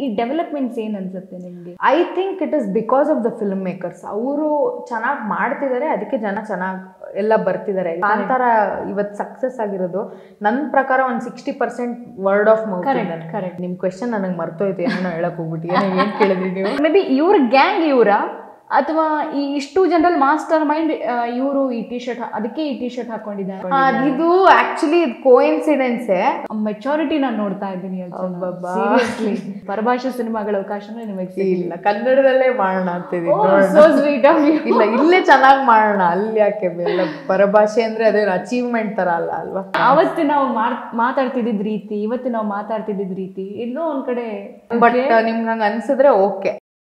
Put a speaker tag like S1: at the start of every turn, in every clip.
S1: ಈ ಡೆವಲಪ್ಮೆಂಟ್ಸ್ ಏನ್ ಅನ್ಸುತ್ತೆ ನಿಮ್ಗೆ
S2: I think it is because of the filmmakers ಅವರು ಚೆನ್ನಾಗಿ ಮಾಡ್ತಿದ್ದಾರೆ ಅದಕ್ಕೆ ಜನ ಚೆನ್ನಾಗಿ ಎಲ್ಲ ಬರ್ತಿದ್ದಾರೆ ಕಾಂತಾರ ಇವತ್ತು ಸಕ್ಸಸ್ ಆಗಿರೋದು ನನ್ನ ಪ್ರಕಾರ ಒಂದು sixty percent word of mouth
S1: Correct, correct.
S2: ನಿಮ್ ಕ್ವೆಶನ್ ನನಗೆ ಮರ್ತೋಯ್ತು ಏನೋ ಹೇಳಕ್ ಹೋಗ್ಬಿಟ್ಟು ಏನೋ ಏನ್ ಕೇಳಿದ್ರಿ ನೀವು
S1: ಮೇ ಬಿ ಇವ್ರ ಗ್ಯಾಂಗ್ ಇವರ ಅಥವಾ ಈ ಇಷ್ಟು ಜನರಲ್ ಮಾಸ್ಟರ್ ಮೈಂಡ್ ಇವರು ಈ ಟಿ ಶರ್ಟ್ ಅದಕ್ಕೆ ಈ ಟಿ ಶರ್ಟ್ ಹಾಕೊಂಡಿದ್ದಾರೆ
S2: ಇದು ಆಕ್ಚುಲಿ ಇದು ಕೋಇನ್ಸಿಡೆನ್ಸೇ
S1: ಮೆಚುರಿಟಿ ನಾನು ನೋಡ್ತಾ ಇದ್ದೀನಿ
S2: ಅಬ್ಬಬ್ಬಾ.
S1: ಸೀರಿಯಸ್ಲಿ ಪರಭಾಷೆ ಸಿನಿಮಾಗಳ ಅವಕಾಶನೇ ನಿಮಗೆ
S2: ಇಲ್ಲ ಕನ್ನಡದಲ್ಲೇ ಮಾಡೋಣ ಅಂತಿದ್ದೀನಿ ನೋಡೋಣ.
S1: ಸೋ ಸ್ವೀಟ್ ಆಫ್ ಯು
S2: ಇಲ್ಲ ಇಲ್ಲೇ ಚೆನ್ನಾಗಿ ಮಾಡೋಣ ಅಲ್ಲಿ ಯಾಕೆ ಎಲ್ಲ ಪರಭಾಷೆ ಅಂದ್ರೆ ಅದೇ ಅಚೀವ್ಮೆಂಟ್ ತರ ಅಲ್ಲ ಅಲ್ವಾ
S1: ಅವತ್ತು ನಾವು ಮಾಡ್- ಮಾತಾಡ್ತಿದ್ದಿದ್ ರೀತಿ ಇವತ್ತು ನಾವು ಮಾತಾಡ್ತಿದ್ದಿದ್ ರೀತಿ ಎಲ್ಲೋ ಒಂದ್ ಕಡೆ
S2: ಬಟ್ ನಿಮ್ಗೆ ಹಂಗ ಅನ್ಸಿದ್ರೆ ಓಕೆ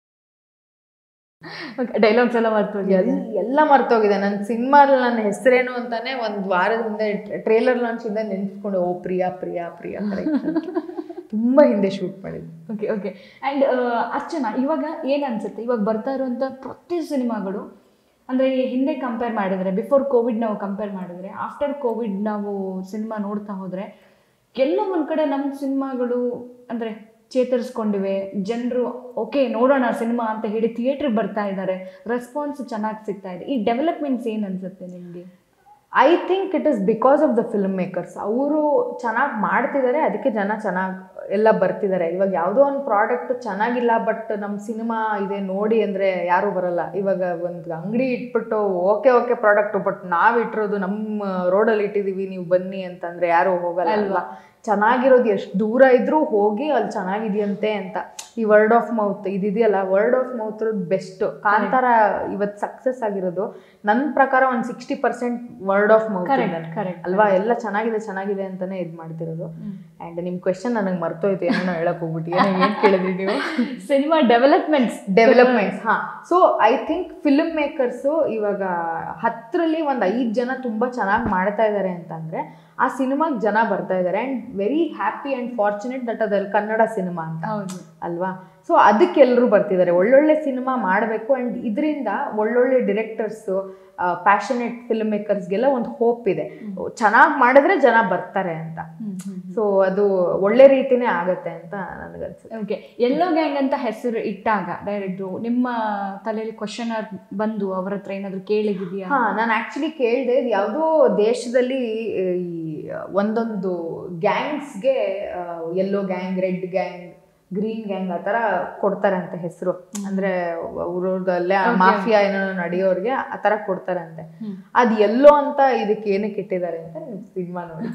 S1: ಡೈಲಾಗ್ಸ್ ಎಲ್ಲ ಮರ್ತು
S2: ಎಲ್ಲ ಮರ್ತೋಗಿದೆ ನನ್ನ ಸಿನಿಮಾಲ್ಲಿ ನನ್ನ ಹೆಸರೇನು ಅಂತಾನೆ ಒಂದ್ ವಾರದ ಹಿಂದೆ ಟ್ರೇಲರ್ ಲಾಂಚ್ ಇಂದ ನೆನ್ಸ್ಕೊಂಡು ಓ ಪ್ರಿಯಾ ಪ್ರಿಯಾ ಪ್ರಿಯಾ correct ಅಂತ. ತುಂಬಾ ಹಿಂದೆ ಶೂಟ್ ಮಾಡಿದ್ವಿ
S1: ಓಕೆ ಓಕೆ ಆ್ಯಂಡ್ ಅರ್ಚನಾ ಇವಾಗ ಏನು ಅನ್ಸುತ್ತೆ ಇವಾಗ ಬರ್ತಾ ಇರುವಂಥ ಪ್ರತಿ ಸಿನಿಮಾಗಳು ಅಂದರೆ ಹಿಂದೆ ಕಂಪೇರ್ ಮಾಡಿದ್ರೆ ಬಿಫೋರ್ ಕೋವಿಡ್ ನಾವು ಕಂಪೇರ್ ಮಾಡಿದ್ರೆ ಆಫ್ಟರ್ ಕೋವಿಡ್ ನಾವು ಸಿನಿಮಾ ನೋಡ್ತಾ ಹೋದರೆ ಎಲ್ಲೋ ಒಂದು ಕಡೆ ನಮ್ಮ ಸಿನಿಮಾಗಳು ಅಂದರೆ ಚೇತರಿಸ್ಕೊಂಡಿವೆ ಜನರು ಓಕೆ ನೋಡೋಣ ಸಿನಿಮಾ ಅಂತ ಹೇಳಿ ಥಿಯೇಟ್ರಿಗೆ ಬರ್ತಾ ಇದ್ದಾರೆ ರೆಸ್ಪಾನ್ಸ್ ಚೆನ್ನಾಗಿ ಸಿಗ್ತಾ ಇದೆ ಈ ಡೆವಲಪ್ಮೆಂಟ್ಸ್ ಏನು ಅನ್ಸುತ್ತೆ ನಿಮಗೆ
S2: I think it is because of the filmmakers ಅವರು ಚೆನ್ನಾಗಿ ಮಾಡ್ತಿದ್ದಾರೆ ಅದಕ್ಕೆ ಜನ ಚೆನ್ನಾಗಿ ಎಲ್ಲ ಬರ್ತಿದ್ದಾರೆ ಇವಾಗ ಯಾವುದೋ ಒಂದು ಪ್ರಾಡಕ್ಟ್ ಚೆನ್ನಾಗಿಲ್ಲ ಬಟ್ ನಮ್ಮ ಸಿನಿಮಾ ಇದೆ ನೋಡಿ ಅಂದರೆ ಯಾರೂ ಬರಲ್ಲ ಇವಾಗ ಒಂದು ಅಂಗಡಿ ಇಟ್ಬಿಟ್ಟು ಓಕೆ ಓಕೆ ಪ್ರಾಡಕ್ಟು ಬಟ್ ನಾವು ಇಟ್ಟಿರೋದು ನಮ್ಮ ರೋಡಲ್ಲಿ ಇಟ್ಟಿದ್ದೀವಿ ನೀವು ಬನ್ನಿ ಅಂತಂದರೆ ಯಾರೂ ಹೋಗಲ್ಲ ಅಲ್ವಾ ಚೆನ್ನಾಗಿರೋದು ಎಷ್ಟು ದೂರ ಇದ್ರೂ ಹೋಗಿ ಅಲ್ಲಿ ಚೆನ್ನಾಗಿದೆಯಂತೆ ಅಂತ ಈ ವರ್ಡ್ ಆಫ್ ಮೌತ್ ಇದಿದೆಯಲ್ಲ word of mouth best Kantara ಇವತ್ತು ಸಕ್ಸಸ್ ಆಗಿರೋದು ನನ್ನ ಪ್ರಕಾರ ಒಂದು sixty percent word of mouth
S1: Correct, correct.
S2: ಅಲ್ವಾ ಎಲ್ಲ ಚೆನ್ನಾಗಿದೆ ಚೆನ್ನಾಗಿದೆ ಅಂತಾನೆ ಇದು ಮಾಡ್ತಿರೋದು ಆ್ಯಂಡ್ ನಿಮ್ಮ ಕ್ವೆಶನ್ ನನಗೆ ಮರ್ತೋಯ್ತು ಏನೋ ಹೇಳಕ್ ಹೋಗ್ಬಿಟ್ಟು ಏನೋ ಏನು ಕೇಳಿದ್ರಿ ನೀವು
S1: ಸಿನಿಮಾ ಡೆವಲಪ್ಮೆಂಟ್ಸ್
S2: ಡೆವಲಪ್ಮೆಂಟ್ಸ್ ಹಾ so I think filmmakers ಇವಾಗ ಹತ್ತರಲ್ಲಿ ಒಂದು ಐದು ಜನ ತುಂಬ ಚೆನ್ನಾಗಿ ಮಾಡ್ತಾ ಇದ್ದಾರೆ ಅಂತಂದ್ರೆ ಆ ಸಿನಿಮಾಗೆ ಜನ ಬರ್ತಾ ಇದ್ದಾರೆ and very happy and fortunate that ಅದಲ್ಲಿ ಕನ್ನಡ ಸಿನಿಮಾ ಅಂತ
S1: ಹೌದು
S2: ಅಲ್ವಾ ಸೊ ಅದಕ್ಕೆ ಎಲ್ಲರೂ ಬರ್ತಿದ್ದಾರೆ ಒಳ್ಳೊಳ್ಳೆ ಸಿನಿಮಾ ಮಾಡಬೇಕು ಆ್ಯಂಡ್ ಇದರಿಂದ ಒಳ್ಳೊಳ್ಳೆ ಡಿರೆಕ್ಟರ್ಸು ಪ್ಯಾಷನೇಟ್ ಫಿಲ್ಮ್ ಮೇಕರ್ಸ್ಗೆಲ್ಲ ಒಂದು ಹೋಪ್ ಇದೆ ಚೆನ್ನಾಗಿ ಮಾಡಿದ್ರೆ ಜನ ಬರ್ತಾರೆ ಅಂತ ಸೊ ಅದು ಒಳ್ಳೆ ರೀತಿನೇ ಆಗತ್ತೆ ಅಂತ ನನಗನ್ಸುತ್ತೆ
S1: ಓಕೆ ಎಲ್ಲೋ ಗ್ಯಾಂಗ್ ಅಂತ ಹೆಸರು ಇಟ್ಟಾಗ ಡೈರೆಕ್ಟ್ರು ನಿಮ್ಮ ತಲೆಯಲ್ಲಿ ಕ್ವಶನ್ ಬಂದು ಅವ್ರ ಹತ್ರ ಏನಾದ್ರು ಕೇಳಿಗಿದೆಯಾ
S2: ಹಾ ನಾನು ಆಕ್ಚುಲಿ ಕೇಳಿದೆ ಯಾವುದೋ ದೇಶದಲ್ಲಿ ಆ, ಈ ಒಂದೊಂದು ಗ್ಯಾಂಗ್ಸ್ಗೆ yellow gang red gang green gang ಆ ಥರ ಕೊಡ್ತಾರೆ ಅಂತ ಹೆಸರು ಅಂದ್ರೆ ಅವ್ರದ್ದಲ್ಲೇ ಮಾಫಿಯಾ ಏನೋ ನಡೆಯೋರ್ಗೆ ಆ ಥರ ಕೊಡ್ತಾರೆ ಅಂತೆ ಅದು ಎಲ್ಲೋ ಅಂತ ಇದಕ್ಕೆ ಏನಕ್ಕೆ ಇಟ್ಟಿದ್ದಾರೆ ಅಂತ ಸಿನಿಮಾ ನೋಡಿ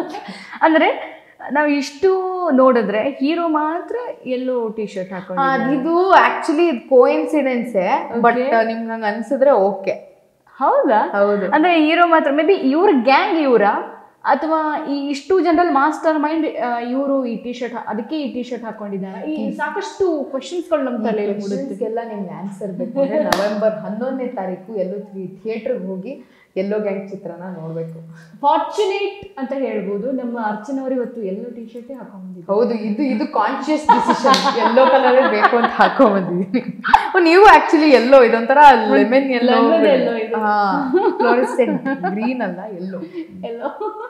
S1: ಅಂದ್ರೆ ನಾವು ಇಷ್ಟು ನೋಡಿದ್ರೆ ಹೀರೋ ಮಾತ್ರ ಎಲ್ಲೋ ಟಿ ಶರ್ಟ್ ಹಾಕೊಂಡು
S2: ಇದು ಆಕ್ಚುಲಿ ಇದು ಕೋಇನ್ಸಿಡೆನ್ಸೇ ಬಟ್ ನಿಮ್ಗೆ ಹಂಗೆ ಅನ್ಸಿದ್ರೆ ಓಕೆ
S1: ಹೌದಾ
S2: ಹೌದು
S1: ಅಂದ್ರೆ ಹೀರೋ ಮಾತ್ರ ಮೇ ಬಿ ಇವ್ರ ಗ್ಯಾಂಗ್ ಇವರ ಅಥವಾ ಈ ಇಷ್ಟು ಜನರಲ್ ಮಾಸ್ಟರ್ ಮೈಂಡ್ ಇವರು ಈ ಟಿ ಶರ್ಟ್ ಅದಕ್ಕೆ ಈ ಟಿ ಶರ್ಟ್ ಹಾಕೊಂಡಿದ್ದಾರೆ ಈ ಸಾಕಷ್ಟು ಕ್ವಶನ್ಸ್ಗಳು ನಮ್ಮ ತಲೆಯಲ್ಲಿ ಮೂಡುತ್ತೆ
S2: ಎಲ್ಲ ನಿಮ್ಗೆ ಆನ್ಸರ್ ಬೇಕು ಅಂದ್ರೆ ನವೆಂಬರ್ ಹನ್ನೊಂದನೇ ತಾರೀಕು ಎಲ್ಲೋ ಥಿಯೇಟರ್ಗೆ ಹೋಗಿ ಎಲ್ಲೋ ಗ್ಯಾಂಗ್ ಚಿತ್ರನ ನೋಡ್ಬೇಕು
S1: ಫಾರ್ಚುನೇಟ್ ಅಂತ ಹೇಳ್ಬೋದು ನಮ್ಮ ಅರ್ಚನಾ ಅವರು ಇವತ್ತು ಎಲ್ಲೋ ಟಿ ಶರ್ಟ್ ಹಾಕೊಂಡಿದ್ದಾರೆ
S2: ಹೌದು ಇದು ಇದು ಕಾನ್ಶಿಯಸ್ ಡಿಸಿಷನ್ ಎಲ್ಲೋ ಕಲರ್ ಬೇಕು ಅಂತ ಹಾಕೊಂಬಂದಿದ್ದೀನಿ ನೀವು ಆಕ್ಚುಲಿ ಎಲ್ಲೋ ಇದೊಂಥರ ಲೆಮನ್ ಎಲ್ಲೋ
S1: lemon yellow ಇದು.
S2: ಹಾ ಫ್ಲೋರಿಸೆಂಟ್ ಗ್ರೀನ್ ಅಲ್ಲ yellow
S1: yellow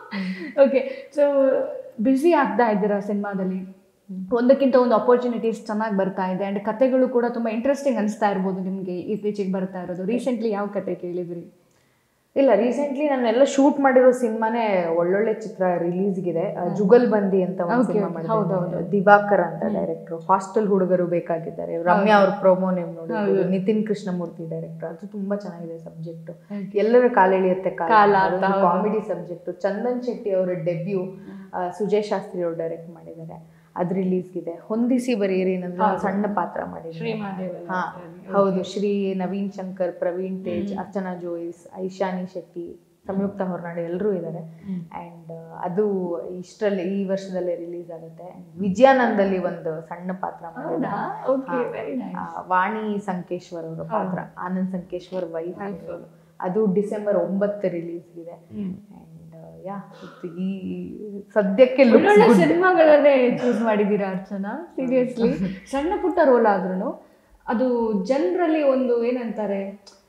S1: okay so busy ಆಗ್ತಾ ಇದ್ದೀರಾ ಸಿನಿಮಾದಲ್ಲಿ ಒಂದಕ್ಕಿಂತ ಒಂದು ಅಪರ್ಚುನಿಟೀಸ್ ಚೆನ್ನಾಗಿ ಬರ್ತಾ ಇದೆ ಆ್ಯಂಡ್ ಕತೆಗಳು ಕೂಡ ತುಂಬ ಇಂಟ್ರೆಸ್ಟಿಂಗ್ ಅನಿಸ್ತಾ ಇರ್ಬೋದು ನಿಮಗೆ ಇತ್ತೀಚೆಗೆ ಬರ್ತಾ ಇರೋದು ರೀಸೆಂಟ್ಲಿ ಯಾವ ಕತೆ ಕೇಳಿದ್ರಿ
S2: ಇಲ್ಲ ರೀಸೆಂಟ್ಲಿ ನಾನೆಲ್ಲ ಶೂಟ್ ಮಾಡಿರೋ ಸಿನಿಮಾನೇ ಒಳ್ಳೊಳ್ಳೆ ಚಿತ್ರ ರಿಲೀಸ್ಗಿದೆ ಜುಗಲ್ ಬಂದಿ ಅಂತ ಒಂದು
S1: Okay,
S2: ಸಿನಿಮಾ
S1: okay. ಹೌದು,
S2: ಮಾಡಿದ್ದಾರೆ ದಿವಾಕರ್ ಅಂತ ಡೈರೆಕ್ಟರ್ ಹಾಸ್ಟೆಲ್ ಹುಡುಗರು ಬೇಕಾಗಿದ್ದಾರೆ ರಮ್ಯಾ ಅವ್ರ ಪ್ರೋಮೋ ನೇಮ್ ನೋಡಿ ನಿತಿನ್ ಕೃಷ್ಣಮೂರ್ತಿ ಡೈರೆಕ್ಟರ್ ಅದು ತುಂಬಾ ಚೆನ್ನಾಗಿದೆ ಸಬ್ಜೆಕ್ಟ್ ಎಲ್ಲರ ಕಾಲೆಳೆಯುತ್ತೆ
S1: ಕಾಲ ಅಂತ, ಹೌದು.
S2: ಕಾಮಿಡಿ ಸಬ್ಜೆಕ್ಟ್ ಚಂದನ್ ಶೆಟ್ಟಿ ಅವರ ಡೆಬ್ಯೂ ಸುಜಯ್ ಶಾಸ್ತ್ರಿ ಅವರು ಡೈರೆಕ್ಟ್ ಮಾಡಿದ್ದಾರೆ ಅದು ರಿಲೀಸ್ಗಿದೆ ಹೊಂದಿಸಿ ಬರೀರಿ ನಂದು ಒಂದು ಸಣ್ಣ ಪಾತ್ರ ಮಾಡಿದ್ದಾರೆ ಹಾ ಹೌದು ಶ್ರೀ ನವೀನ್ ಶಂಕರ್ ಪ್ರವೀಣ್ ತೇಜ್ ಅರ್ಚನಾ ಜೋಯಿಸ್ ಐಶಾನಿ ಶೆಟ್ಟಿ ಸಂಯುಕ್ತ ಹೊರನಾಡು ಎಲ್ಲರೂ ಇದ್ದಾರೆ ಆ್ಯಂಡ್ ಅದು ಇಷ್ಟರಲ್ಲಿ ಈ ವರ್ಷದಲ್ಲೇ ರಿಲೀಸ್ ಆಗುತ್ತೆ And ವಿಜಯಾನಂದಲ್ಲಿ ಒಂದು ಸಣ್ಣ ಪಾತ್ರ ಮಾಡಿದ್ದಾರೆ
S1: ಓಕೆ
S2: ಹಾ.
S1: ವೆರಿ ನೈಸ್
S2: ಆ, ವಾಣಿ ಸಂಕೇಶ್ವರ್ ಅವರ ಪಾತ್ರ ಆನಂದ್ ಸಂಕೇಶ್ವರ್ ವೈಫ್ ಅದು ಡಿಸೆಂಬರ್ ಒಂಬತ್ತು ರಿಲೀಸ್ ಇದೆ ಅಂಡ್ ಯಾ ಈ ಸದ್ಯಕ್ಕೆ looks
S1: ಒಳ್ಳೊಳ್ಳೆ
S2: good.
S1: ಸಿನಿಮಾಗಳನ್ನೇ ಚೂಸ್ ಮಾಡಿದ್ದೀರಾ ಅರ್ಚನಾ ಸೀರಿಯಸ್ಲಿ ಸಣ್ಣ ಪುಟ್ಟ ರೋಲ್ ಆದ್ರೂ ಅದು ಜನರಲ್ಲಿ ಒಂದು ಏನಂತಾರೆ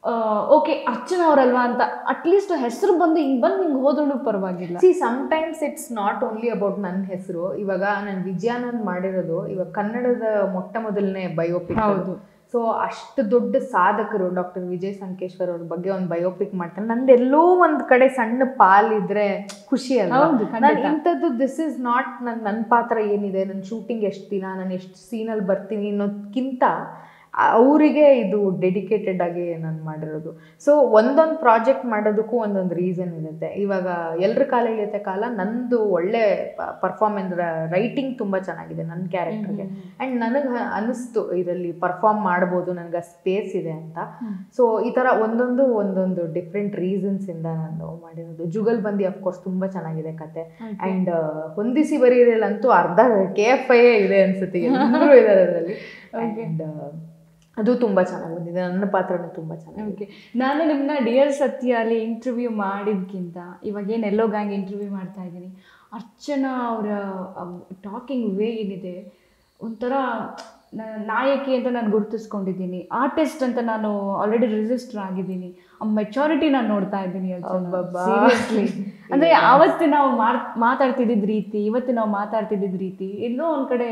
S1: ಓಕೆ ಅರ್ಚನಾ ಅವರಲ್ವಾ ಅಂತ ಅಟ್ಲೀಸ್ಟ್ ಹೆಸರು ಬಂದು ಹಿಂಗೆ ಬಂದು ಹಿಂಗೆ ಹೋದ್ರೂ ಪರವಾಗಿಲ್ಲ
S2: see sometimes it's not only about ನನ್ನ ಹೆಸರು ಇವಾಗ ನಾನು ವಿಜಯಾನಂದ್ ಮಾಡಿರೋದು ಇವಾಗ ಕನ್ನಡದ ಮೊಟ್ಟ ಮೊದಲನೇ ಬಯೋಪಿಕ್
S1: ಹೌದು.
S2: ಸೊ ಅಷ್ಟು ದೊಡ್ಡ ಸಾಧಕರು ಡಾಕ್ಟರ್ ವಿಜಯ್ ಸಂಕೇಶ್ವರ್ ಅವ್ರ ಬಗ್ಗೆ ಒಂದು ಬಯೋಪಿಕ್ ಮಾಡ್ತಾರೆ ನಂದೆಲ್ಲೋ ಒಂದ್ ಕಡೆ ಸಣ್ಣ ಪಾಲಿದ್ರೆ ಖುಷಿ ಅಲ್ಲ
S1: ಹೌದು, ಖಂಡಿತ.
S2: ನಾನು ಇಂಥದ್ದು ದಿಸ್ ಇಸ್ ನಾಟ್ ನನ್ ನನ್ನ ಪಾತ್ರ ಏನಿದೆ ನನ್ನ ಶೂಟಿಂಗ್ ಎಷ್ಟು ದಿನ ನಾನು ಎಷ್ಟು ಸೀನಲ್ಲಿ ಬರ್ತೀನಿ ಅನ್ನೋದಕ್ಕಿಂತ ಅವರಿಗೆ ಇದು ಡೆಡಿಕೇಟೆಡ್ ಆಗಿ ನಾನು ಮಾಡಿರೋದು ಸೊ ಒಂದೊಂದು ಪ್ರಾಜೆಕ್ಟ್ ಮಾಡೋದಕ್ಕೂ ಒಂದೊಂದು ರೀಸನ್ ಇರುತ್ತೆ ಇವಾಗ ಎಲ್ರ ಕಾಲ ಇಳಿಯುತ್ತೆ ಕಾಲ ನಂದು ಒಳ್ಳೆ ಪರ್ಫಾರ್ಮೆನ್ಸ್ ರೈಟಿಂಗ್ ತುಂಬ ಚೆನ್ನಾಗಿದೆ ನನ್ನ ಕ್ಯಾರೆಕ್ಟರ್ಗೆ ಆ್ಯಂಡ್ ನನಗೆ ಅನ್ನಿಸ್ತು ಇದರಲ್ಲಿ ಪರ್ಫಾರ್ಮ್ ಮಾಡ್ಬೋದು ನನಗೆ ಸ್ಪೇಸ್ ಇದೆ ಅಂತ ಸೊ ಈ ಥರ ಒಂದೊಂದು ಒಂದೊಂದು ಡಿಫ್ರೆಂಟ್ ರೀಸನ್ಸಿಂದ ನಾನು ಮಾಡಿರೋದು ಜುಗಲ್ ಬಂದಿ ಅಫ್ಕೋರ್ಸ್ ತುಂಬ ಚೆನ್ನಾಗಿದೆ ಕತೆ ಆ್ಯಂಡ್ ಹೊಂದಿಸಿ ಬರೀರಲ್ಲಂತೂ ಅರ್ಧ ಕೆ ಎಫ್ ಐ ಇದೆ ಅನ್ಸುತ್ತೆ ಎಲ್ಲರೂ ಇದ್ದಾರೆ ಅದರಲ್ಲಿ ಆ್ಯಂಡ್ ಅದು ತುಂಬ ಚೆನ್ನಾಗಿ ಬಂದಿದೆ ನನ್ನ ಪಾತ್ರನೂ ತುಂಬ ಚೆನ್ನಾಗಿದೆ
S1: ಓಕೆ ನಾನು ನಿಮ್ಮನ್ನ ಡಿಯರ್ ಸತ್ಯ ಅಲ್ಲಿ ಇಂಟರ್ವ್ಯೂ ಮಾಡಿದ್ಕಿಂತ ಇವಾಗ ಏನು ಎಲ್ಲೋ ಗ್ಯಾಂಗ್ ಇಂಟರ್ವ್ಯೂ ಮಾಡ್ತಾ ಇದ್ದೀನಿ ಅರ್ಚನಾ ಅವರ ಟಾಕಿಂಗ್ ವೇ ಏನಿದೆ ಒಂಥರ ನ- ನಾಯಕಿ ಅಂತ ನಾನು ಗುರುತಿಸ್ಕೊಂಡಿದ್ದೀನಿ ಆರ್ಟಿಸ್ಟ್ ಅಂತ ನಾನು ಆಲ್ರೆಡಿ ರಿಜಿಸ್ಟರ್ ಆಗಿದ್ದೀನಿ ಆ ಮೆಚುರಿಟಿ ನಾನು ನೋಡ್ತಾ ಇದ್ದೀನಿ
S2: ಅಬ್ಬಬ್ಬಾ.
S1: ಸೀರಿಯಸ್ಲಿ ಅಂದ್ರೆ ಆವತ್ತು ನಾವು ಮಾಡ್ ಮಾತಾಡ್ತಿದ್ದಿದ್ ರೀತಿ ಇವತ್ತು ನಾವು ಮಾತಾಡ್ತಿದ್ದಿದ್ ರೀತಿ ಎಲ್ಲೋ ಒಂದ್ ಕಡೆ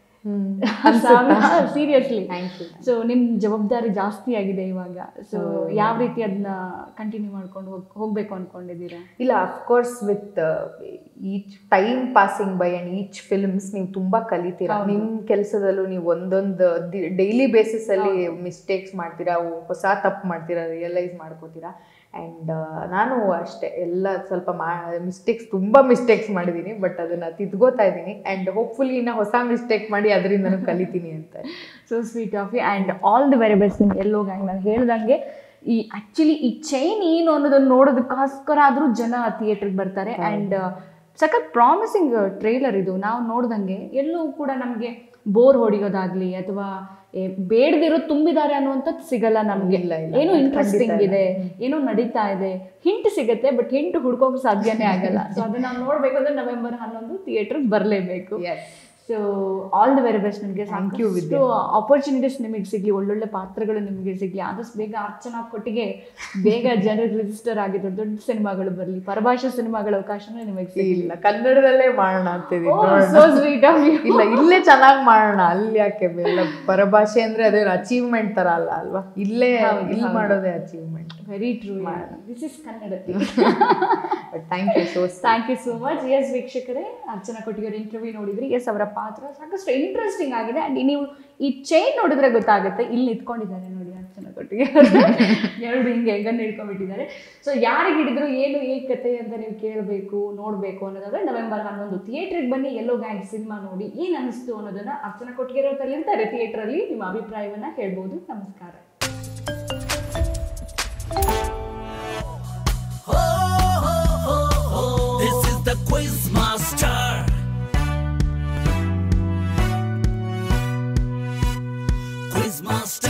S1: ಸೀರಿಯಸ್ಲಿ
S2: Thank you.
S1: ಸೊ ನಿಮ್ ಜವಾಬ್ದಾರಿ ಜಾಸ್ತಿ ಆಗಿದೆ ಇವಾಗ ಸೊ ಯಾವ ರೀತಿ ಅದನ್ನ ಕಂಟಿನ್ಯೂ ಮಾಡ್ಕೊಂಡು ಹೋಗ್ ಹೋಗ್ಬೇಕು ಅನ್ಕೊಂಡಿದ್ದೀರಾ
S2: ಇಲ್ಲ of course with each time passing by and each films ನೀವು ತುಂಬ ಕಲಿತೀರಾ ನಿಮ್ಮ ಕೆಲಸದಲ್ಲೂ ನೀವು ಒಂದೊಂದು ಡೈಲಿ ಬೇಸಿಸಲ್ಲಿ ಮಿಸ್ಟೇಕ್ಸ್ ಮಾಡ್ತೀರಾ ಹೊಸ ತಪ್ಪು ಮಾಡ್ತೀರಾ ರಿಯಲೈಸ್ ಮಾಡ್ಕೋತೀರಾ ಆ್ಯಂಡ್ ನಾನು ಅಷ್ಟೇ ಎಲ್ಲ ಸ್ವಲ್ಪ ಮಾ ಮಿಸ್ಟೇಕ್ಸ್ ತುಂಬ ಮಿಸ್ಟೇಕ್ಸ್ ಮಾಡಿದ್ದೀನಿ ಬಟ್ ಅದನ್ನು ತಿದ್ಕೋತಾ ಇದ್ದೀನಿ ಆ್ಯಂಡ್ ಹೋಪ್ಫುಲಿ ಇನ್ನು ಹೊಸ ಮಿಸ್ಟೇಕ್ ಮಾಡಿ ಅದರಿಂದ ನಾನು ಕಲಿತೀನಿ ಅಂತ
S1: so sweet of and all the very best ನಿಮ್ಗೆ ಎಲ್ಲೋ ಗ್ಯಾಂಗ್ ನಾನು ಹೇಳ್ದಂಗೆ ಈ ಆ್ಯಕ್ಚುಲಿ ಈ ಚೈನ್ ಏನು ಅನ್ನೋದನ್ನ ನೋಡೋದಕ್ಕೋಸ್ಕರ ಆದರೂ ಜನ ಥಿಯೇಟ್ರಿಗೆ ಬರ್ತಾರೆ ಆ್ಯಂಡ್ ಸಖತ್ ಪ್ರಾಮಿಸಿಂಗ್ ಟ್ರೈಲರ್ ಇದು ನಾವು ನೋಡ್ದಂಗೆ ಎಲ್ಲೂ ಕೂಡ ನಮಗೆ ಬೋರ್ ಹೊಡಿಯೋದಾಗ್ಲಿ ಅಥವಾ ಬೇಡದಿರೋ ತುಂಬಿದ್ದಾರೆ ಅನ್ನುವಂಥದ್ದು ಸಿಗಲ್ಲ ನಮಗೆ
S2: ಇಲ್ಲ, ಇಲ್ಲ.
S1: ಏನೋ ಇಂಟ್ರೆಸ್ಟಿಂಗ್
S2: ಖಂಡಿತ
S1: ಇದೆ ಏನೋ ನಡೀತಾ ಇದೆ ಹಿಂಟ್ ಸಿಗುತ್ತೆ ಬಟ್ ಹಿಂಟ್ ಹುಡ್ಕೋಕೆ ಸಾಧ್ಯನೇ ಆಗಲ್ಲ ಸೊ ಅದನ್ನ ನಾವು ನೋಡ್ಬೇಕು ಅಂದ್ರೆ ನವೆಂಬರ್ ಹನ್ನೊಂದು ಥಿಯೇಟರ್ಗೆ ಬರಲೇಬೇಕು
S2: yes
S1: so all the very best ನಿಮಗೆ
S2: Thank you,
S1: ಸಾಕಷ್ಟು ಆಪರ್ಚುನಿಟೀಸ್ ನಿಮಗೆ ಸಿಗಲಿ ಒಳ್ಳೊಳ್ಳೆ ಪಾತ್ರಗಳು ನಿಮಗೆ ಸಿಗಲಿ ಆದಷ್ಟು ಬೇಗ ಅರ್ಚನಾ ಕೊಟ್ಟಿಗೆ ಬೇಗ ಜನರಿಗೆ ರಿಜಿಸ್ಟರ್ ಆಗಿ ದೊಡ್ಡ ದೊಡ್ಡ ಸಿನಿಮಾಗಳು ಬರಲಿ ಪರಭಾಷಾ ಸಿನಿಮಾಗಳ ಅವಕಾಶನೂ ನಿಮಗೆ ಸಿಗಲಿ
S2: ಇಲ್ಲ ಕನ್ನಡದಲ್ಲೇ ಮಾಡೋಣ ಅಂತಿದ್ದೀನಿ
S1: ಸೋ ಸ್ವೀಟ್ ಆಫ್ ಯು
S2: ಇಲ್ಲ ಇಲ್ಲೇ ಚೆನ್ನಾಗಿ ಮಾಡೋಣ ಅಲ್ಲಿ ಯಾಕೆ ಎಲ್ಲ ಪರಭಾಷೆ ಅಂದ್ರೆ ಅದೇ ಅಚೀವ್ಮೆಂಟ್ ತರ ಅಲ್ಲ ಅಲ್ವಾ ಇಲ್ಲೇ ಇಲ್ಲಿ ಮಾಡೋದೇ achievement
S1: very true this is Kannada
S2: but thank you so
S1: thank you so much yes ವೀಕ್ಷಕರೇ ಅರ್ಚನಾ ಕೊಟ್ಟಿಗೆ ಇಂಟರ್ವ್ಯೂ ನೋಡಿದ್ರಿ ಎಸ್ ಅವರ ಪಾತ್ರ ಸಾಕಷ್ಟು ಇಂಟ್ರೆಸ್ಟಿಂಗ್ ಆಗಿದೆ ಆ್ಯಂಡ್ ನೀವು ಈ ಚೈನ್ ನೋಡಿದ್ರೆ ಗೊತ್ತಾಗುತ್ತೆ ಇಲ್ಲಿ ನಿಂತ್ಕೊಂಡಿದ್ದಾರೆ ನೋಡಿ ಅರ್ಚನಾ ಕೊಟ್ಟಿಗೆ ಎರಡು ಹಿಂಗೆ ಹೆಂಗನ್ನು ಹಿಡ್ಕೊಂಡ್ಬಿಟ್ಟಿದ್ದಾರೆ ಸೊ ಯಾರಿಗೆ ಹಿಡಿದ್ರು ಏನು ಈ ಕತೆ ಅಂತ ನೀವು ಕೇಳಬೇಕು ನೋಡಬೇಕು ಅನ್ನೋದಾದ್ರೆ ನವೆಂಬರ್ ಹನ್ನೊಂದು ಥಿಯೇಟ್ರಿಗೆ ಬನ್ನಿ ಎಲ್ಲೋ ಗ್ಯಾಂಗ್ ಸಿನಿಮಾ ನೋಡಿ ಏನು ಅನಿಸ್ತು ಅನ್ನೋದನ್ನ ಅರ್ಚನಾ ಕೊಟ್ಟಿಗೆ ಇರ್ತಾರೆ ಥಿಯೇಟ್ರಲ್ಲಿ ನಿಮ್ಮ ಅಭಿಪ್ರಾಯವನ್ನ ಹೇಳ್ಬೋದು ನಮಸ್ಕಾರ
S3: This is the quiz master. Quiz master.